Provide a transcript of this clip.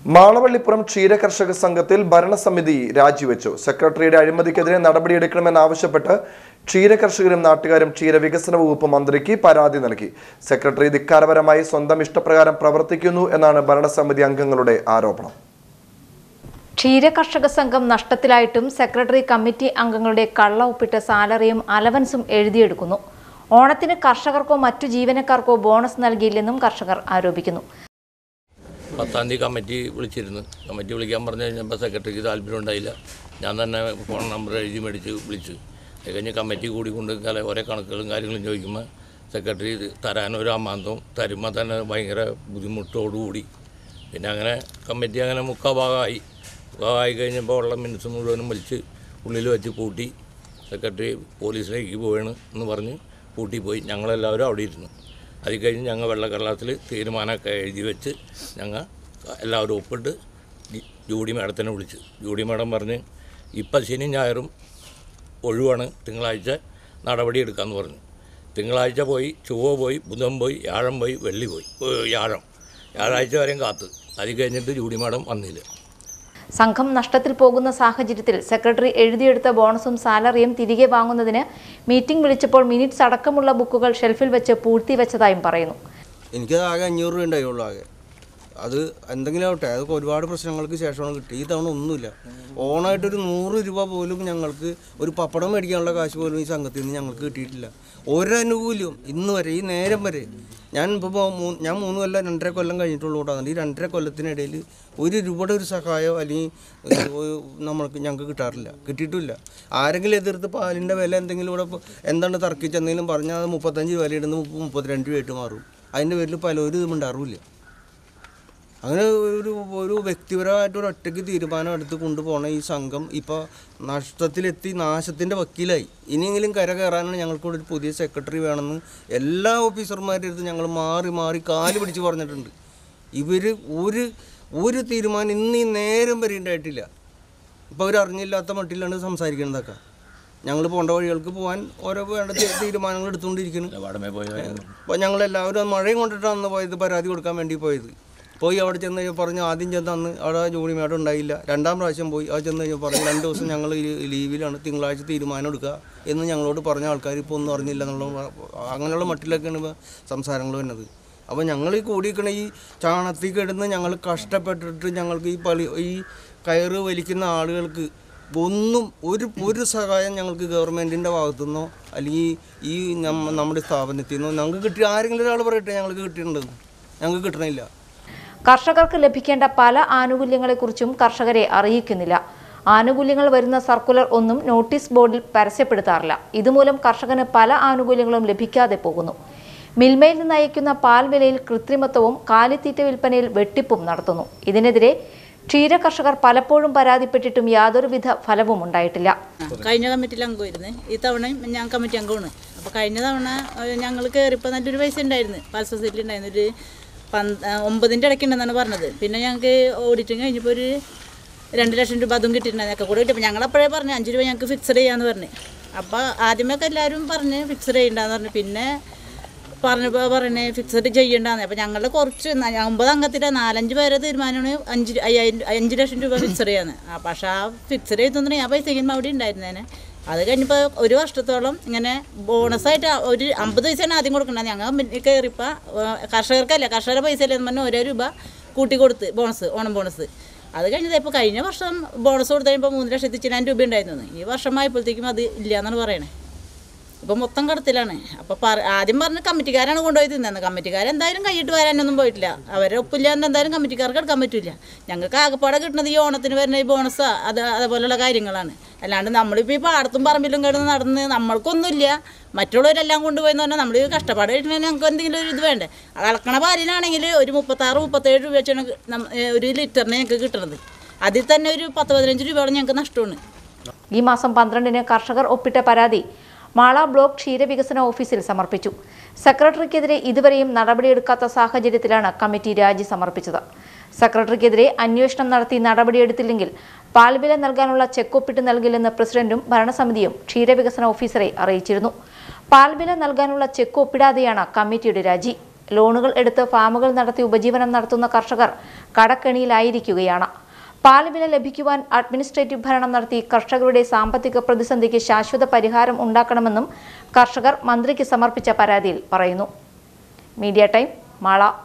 മാളവള്ളിപ്പുറം ക്ഷീരകർഷക സംഘത്തിൽ ഭരണസമിതി രാജിവെച്ചു സെക്രട്ടറിയുടെ അഴിമതിക്കെതിരെ നടപടിയെടുക്കണമെന്നാവശ്യപ്പെട്ട് ക്ഷീരകർഷകരും നാട്ടുകാരും ക്ഷീരവികസന വകുപ്പ് മന്ത്രിക്ക് പരാതി നൽകി സെക്രട്ടറി ധിക്കാരപരമായി സ്വന്തം ഇഷ്ടപ്രകാരം പ്രവർത്തിക്കുന്നു എന്നാണ് ഭരണസമിതി അംഗങ്ങളുടെ ആരോപണം ക്ഷീരകർഷക സംഘം നഷ്ടത്തിലായിട്ടും സെക്രട്ടറി കമ്മിറ്റി അംഗങ്ങളുടെ കള്ള ഒപ്പിട്ട സാലറിയും അലവൻസും എഴുതിയെടുക്കുന്നു ഓണത്തിന് കർഷകർക്കോ മറ്റു ജീവനക്കാർക്കോ ബോണസ് നൽകിയില്ലെന്നും കർഷകർ ആരോപിക്കുന്നു പത്താം തീയതി കമ്മിറ്റി വിളിച്ചിരുന്നു കമ്മിറ്റി വിളിക്കാൻ പറഞ്ഞു കഴിഞ്ഞപ്പോൾ സെക്രട്ടറിക്ക് താല്പര്യം ഉണ്ടായില്ല ഞാൻ തന്നെ ഫോൺ നമ്പർ എഴുതി മേടിച്ച് വിളിച്ചു അത് കഴിഞ്ഞ് കമ്മിറ്റി കൂടി കൊണ്ട് കല ഓരോ കണക്കുകളും കാര്യങ്ങളും ചോദിക്കുമ്പോൾ സെക്രട്ടറി തരാനൊരു അമാന്തവും തരുമ്പോൾ തന്നെ ഭയങ്കര ബുദ്ധിമുട്ടോടുകൂടി പിന്നെ അങ്ങനെ കമ്മിറ്റി അങ്ങനെ മുക്കാ ഭാഗമായി ഭാഗമായി കഴിഞ്ഞപ്പോൾ ഉള്ള മിനിറ്റ്സ് മുഴുവനും വലിച്ച് ഉള്ളിൽ വെച്ച് പൂട്ടി സെക്രട്ടറി പോലീസിലേക്ക് പോവാണ് എന്ന് പറഞ്ഞ് പൂട്ടിപ്പോയി ഞങ്ങളെല്ലാവരും അവിടെ ഇരുന്നു അത് കഴിഞ്ഞ് ഞങ്ങൾ വെള്ളക്കടലാസിൽ തീരുമാനമൊക്കെ എഴുതി വെച്ച് ഞങ്ങൾ എല്ലാവരും ഒപ്പിട്ട് ജി- ജൂഡി മാഡത്തിനെ വിളിച്ചു ജൂഡി മാഡം പറഞ്ഞ് ഇപ്പം ശനി ഞായറും ഒഴിവാണ് തിങ്കളാഴ്ച നടപടി എടുക്കാമെന്ന് പറഞ്ഞു തിങ്കളാഴ്ച പോയി ചൊവ്വ പോയി ബുധൻ പോയി വ്യാഴം പോയി വെള്ളി പോയി ഏ, വ്യാഴം വ്യാഴാഴ്ച വരെയും കാത്ത് അത് കഴിഞ്ഞിട്ട് ജൂഡി മാഡം വന്നില്ല സംഘം നഷ്ടത്തിൽ പോകുന്ന സാഹചര്യത്തിൽ സെക്രട്ടറി എഴുതിയെടുത്ത ബോണസും സാലറിയും തിരികെ വാങ്ങുന്നതിന് മീറ്റിംഗ് വിളിച്ചപ്പോൾ മിനിറ്റ്സ് അടക്കമുള്ള ബുക്കുകൾ ഷെൽഫിൽ വെച്ച് പൂഴ്ത്തിവെച്ചതായും പറയുന്നു എനിക്കത് ആകെ അഞ്ഞൂറ് രൂപ ഉണ്ടായുള്ളൂ ആകെ അത് എന്തെങ്കിലും ആവട്ടെ അതൊക്കെ ഒരുപാട് പ്രശ്നങ്ങൾക്ക് ശേഷമാണ് കിട്ടി ഈ തവണ ഒന്നുമില്ല ഓണായിട്ടൊരു നൂറ് രൂപ പോലും ഞങ്ങൾക്ക് ഒരു പപ്പടം മേടിക്കാനുള്ള കാശ് പോലും ഈ സംഘത്തിൽ നിന്ന് ഞങ്ങൾക്ക് കിട്ടിയിട്ടില്ല ഒരനുകൂല്യവും ഇന്ന് വരെ ഈ നേരം വരെ ഞാൻ ഇപ്പോൾ ഞാൻ മൂന്ന് കൊല്ലം രണ്ടര കൊല്ലം കഴിഞ്ഞിട്ടുള്ളൂ കേട്ടോ അതുകൊണ്ട് ഈ രണ്ടര കൊല്ലത്തിനിടയിൽ ഒരു രൂപയുടെ ഒരു സഹായമോ അല്ലെങ്കിൽ ഏഹ്, ഒരു നമ്മൾക്ക് ഞങ്ങൾക്ക് കിട്ടാറില്ല കിട്ടിയിട്ടില്ല ആരെങ്കിലും എതിർത്ത് പാലിൻ്റെ വില എന്തെങ്കിലും ഇവിടെ ഇപ്പൊ എന്താണ് തർക്കിച്ചെന്തെങ്കിലും പറഞ്ഞാൽ അത് മുപ്പത്തഞ്ച് വില ഇടുന്ന മുപ്പ- മുപ്പത്തിരണ്ട് രൂപയായിട്ട് മാറും അതിൻ്റെ പേരിൽ പലരും ഇതും ഉണ്ടാറില്ല അങ്ങനെ ഒരു ഒരു വ്യക്തിപരമായിട്ട് ഒരു ഒറ്റയ്ക്ക് തീരുമാനം എടുത്ത് കൊണ്ടുപോകണ ഈ സംഘം ഇപ്പോൾ നഷ്ടത്തിലെത്തി നാശത്തിൻ്റെ വക്കീലായി ഇനിയെങ്കിലും കര കയറാനാണ് ഞങ്ങൾക്കൂടെ ഒരു പുതിയ സെക്രട്ടറി വേണമെന്ന് എല്ലാ ഓഫീസർമാരുടെ അടുത്ത് ഞങ്ങൾ മാറി മാറി കാല് പിടിച്ച് പറഞ്ഞിട്ടുണ്ട് ഇവർ ഒരു ഒരു തീരുമാനം ഇന്ന് ഈ നേരം വരെ ഉണ്ടായിട്ടില്ല ഇപ്പോൾ അവർ അറിഞ്ഞില്ലാത്ത മട്ടിലാണ് സംസാരിക്കുന്നതൊക്കെ ഞങ്ങൾ പോകേണ്ട വഴികൾക്ക് പോകാൻ ഓരോ വേണ്ട തീ- തീരുമാനങ്ങൾ എടുത്തുകൊണ്ടിരിക്കുന്നു വടമേ പോയ അപ്പോൾ ഞങ്ങളെല്ലാവരും മഴയും കൊണ്ടിട്ടാണ് അന്ന് പോയത് പരാതി കൊടുക്കാൻ വേണ്ടി പോയത് പോയി അവിടെ ചെന്ന് കഴിഞ്ഞപ്പോൾ പറഞ്ഞു ആദ്യം ചെന്ന് അന്ന് അവിടെ ജോലി മേടം ഉണ്ടായില്ല രണ്ടാം പ്രാവശ്യം പോയി അത് ചെന്ന് കഴിഞ്ഞപ്പോൾ പറഞ്ഞു രണ്ട് ദിവസം ഞങ്ങൾ ഈ ലീവിലാണ് തിങ്കളാഴ്ച തീരുമാനം എടുക്കുക എന്ന് ഞങ്ങളോട് പറഞ്ഞ ആൾക്കാർ ഇപ്പോൾ ഒന്നും അറിഞ്ഞില്ല എന്നുള്ള അങ്ങനെയുള്ള മട്ടിലൊക്കെയാണ് ഇപ്പോൾ സംസാരങ്ങൾ വരുന്നത് അപ്പോൾ ഞങ്ങൾ ഈ കൂടിയിരിക്കണ ഈ ചാണത്തിൽ കിടന്ന് ഞങ്ങൾ കഷ്ടപ്പെട്ടിട്ട് ഞങ്ങൾക്ക് ഈ പളി ഈ കയറ് വലിക്കുന്ന ആളുകൾക്ക് ഒന്നും ഒരു ഒരു സഹായം ഞങ്ങൾക്ക് ഗവൺമെൻറ്റിൻ്റെ ഭാഗത്തുനിന്നോ അല്ലെങ്കിൽ ഈ നമ്മ നമ്മുടെ സ്ഥാപനത്തിൽ നിന്നോ ഞങ്ങൾക്ക് കിട്ടി ആരെങ്കിലും ഒരാൾ പറയട്ടെ ഞങ്ങൾക്ക് കിട്ടിയിട്ടുണ്ടെന്ന് ഞങ്ങൾക്ക് കിട്ടണില്ല കർഷകർക്ക് ലഭിക്കേണ്ട പല ആനുകൂല്യങ്ങളെക്കുറിച്ചും കർഷകരെ അറിയിക്കുന്നില്ല ആനുകൂല്യങ്ങൾ വരുന്ന സർക്കുലർ ഒന്നും നോട്ടീസ് ബോർഡിൽ പരസ്യപ്പെടുത്താറില്ല ഇതുമൂലം കർഷകന് പല ആനുകൂല്യങ്ങളും ലഭിക്കാതെ പോകുന്നു മിൽമയിൽ നിന്ന് അയക്കുന്ന പാൽ വിലയിൽ കൃത്രിമത്വവും കാലിത്തീറ്റ വിൽപ്പനയിൽ വെട്ടിപ്പും നടത്തുന്നു ഇതിനെതിരെ ക്ഷീര കർഷകർ പലപ്പോഴും പരാതിപ്പെട്ടിട്ടും യാതൊരുവിധ ഫലവും ഉണ്ടായിട്ടില്ല കഴിഞ്ഞ കമ്മിറ്റിയിൽ അംഗമായിരുന്നു ഈ തവണയും ഞാൻ കമ്മിറ്റി അംഗമാണ് അപ്പോൾ കഴിഞ്ഞ തവണ ഞങ്ങൾ കയറിയപ്പോൾ നല്ലൊരു പൈസ ഉണ്ടായിരുന്നു പാൽ സൊസൈറ്റിയിൽ ഉണ്ടായിരുന്നു ഒരു പന്ത് ആ, ഒമ്പതിൻ്റെ ഇടയ്ക്കുണ്ടെന്നാണ് പറഞ്ഞത് പിന്നെ ഞങ്ങൾക്ക് ഓഡിറ്റിങ് കഴിഞ്ഞപ്പോൾ ഒരു രണ്ട് ലക്ഷം രൂപ അതും കിട്ടിയിട്ടുണ്ടായിരുന്നു ഒക്കെ കൂടെ കിട്ടിയപ്പോൾ ഞങ്ങളപ്പോഴേ പറഞ്ഞു അഞ്ച് രൂപ ഞങ്ങൾക്ക് ഫിക്സഡ് ചെയ്യാമെന്ന് പറഞ്ഞു അപ്പോൾ ആദ്യമൊക്കെ എല്ലാവരും പറഞ്ഞ് ഫിക്സഡ് ചെയ്യണ്ടെന്ന് പറഞ്ഞു പിന്നെ പറഞ്ഞപ്പോൾ പറഞ്ഞേ ഫിക്സഡ് ചെയ്യണ്ടെന്ന് അപ്പോൾ ഞങ്ങളുടെ കുറച്ച് ന- ഒമ്പത് അംഗത്തിലെ നാലഞ്ച് പേരെ തീരുമാനമാണ് അഞ്ച് രു- അയ്യായിരം അഞ്ച് ലക്ഷം രൂപ ഫിക്സഡ് ചെയ്യാന്ന് ആ പക്ഷേ ആ ഫിക്സഡ് ചെയ്തൊന്നും ഞാൻ പൈസ കഴിയുമ്പോൾ അവിടെ ഉണ്ടായിരുന്നേനെ അത് കഴിഞ്ഞപ്പോൾ ഒരു വർഷത്തോളം ഇങ്ങനെ ബോണസായിട്ട് ഒരു അമ്പത് പൈസയാണ് ആദ്യം കൊടുക്കേണ്ടത് ഞങ്ങൾ കയറിപ്പോൾ കർഷകർക്കല്ല കർഷകരുടെ പൈസ അല്ലെന്ന് പറഞ്ഞാൽ ഓരോ രൂപ കൂട്ടി കൊടുത്ത് ബോണസ് ഓണം ബോണസ് അത് കഴിഞ്ഞത് ഇപ്പോൾ കഴിഞ്ഞ വർഷം ബോണസ് കൊടുത്തു കഴിയുമ്പോൾ മൂന്ന് ലക്ഷത്തി ചില്ലാൻ രൂപ ഉണ്ടായിരുന്നു ഈ വർഷമായപ്പോഴത്തേക്കും അത് ഇല്ല എന്നാണ് പറയണേ ഇപ്പം മൊത്തം കടത്തിലാണ് അപ്പോൾ പറ ആദ്യം പറഞ്ഞ് കമ്മിറ്റിക്കാരാണ് കൊണ്ടുപോയി തിന്നത് കമ്മിറ്റിക്കാർ എന്തായാലും കൈയിട്ട് വരാനൊന്നും പോയിട്ടില്ല അവരെ ഒപ്പില്ലാണ്ട് എന്തായാലും കമ്മിറ്റിക്കാർക്ക് എടുക്കാൻ പറ്റില്ല ഞങ്ങൾക്ക് ആകെപ്പാടെ കിട്ടുന്നത് ഈ ഓണത്തിന് വരുന്ന ഈ ബോണസ് അത് അതുപോലുള്ള കാര്യങ്ങളാണ് അല്ലാണ്ട് നമ്മളിപ്പോൾ ഈ പാടത്തും പറമ്പിലും കിടന്ന് നടന്ന് നമ്മൾക്കൊന്നുമില്ല മറ്റുള്ളവരെല്ലാം കൊണ്ടുപോയെന്ന് പറഞ്ഞാൽ നമ്മൾ കഷ്ടപ്പാട് കഴിക്കണമെങ്കിൽ ഞങ്ങൾക്ക് എന്തെങ്കിലും ഒരു ഇത് വേണ്ടേ അളക്കണ പാലിനാണെങ്കിൽ ഒരു മുപ്പത്താറ് മുപ്പത്തേഴ് രൂപ വെച്ചാണ് നം- ഏ, ഒരു ലിറ്ററിന് ഞങ്ങൾക്ക് കിട്ടുന്നത് അതിൽ തന്നെ ഒരു പത്ത് പതിനഞ്ച് രൂപയോളം ഞങ്ങൾക്ക് നഷ്ടമാണ് ഈ മാസം പന്ത്രണ്ടിന് കർഷകർ ഒപ്പിട്ട പരാതി മാള ബ്ലോക്ക് ക്ഷീരവികസന ഓഫീസിൽ സമർപ്പിച്ചു സെക്രട്ടറിക്കെതിരെ ഇതുവരെയും നടപടിയെടുക്കാത്ത സാഹചര്യത്തിലാണ് കമ്മിറ്റി രാജി സമർപ്പിച്ചത് സെക്രട്ടറിക്കെതിരെ അന്വേഷണം നടത്തി നടപടിയെടുത്തില്ലെങ്കിൽ പാൽവില നൽകാനുള്ള ചെക്ക് ഒപ്പിട്ട് നൽകില്ലെന്ന് പ്രസിഡന്റും ഭരണസമിതിയും ക്ഷീരവികസന ഓഫീസറെ അറിയിച്ചിരുന്നു പാൽവില നൽകാനുള്ള ചെക്ക് ഒപ്പിടാതെയാണ് കമ്മിറ്റിയുടെ രാജി ലോണുകൾ എടുത്ത് ഫാമുകൾ നടത്തി ഉപജീവനം നടത്തുന്ന കർഷകർ കടക്കെണിയിലായിരിക്കുകയാണ് പാലുവില ലഭിക്കുവാൻ അഡ്മിനിസ്ട്രേറ്റീവ് ഭരണം നടത്തി കർഷകരുടെ സാമ്പത്തിക പ്രതിസന്ധിക്ക് ശാശ്വത പരിഹാരം ഉണ്ടാക്കണമെന്നും കർഷകർ മന്ത്രിക്ക് സമർപ്പിച്ച പരാതിയിൽ പറയുന്നു മീഡിയ ടൈം മാള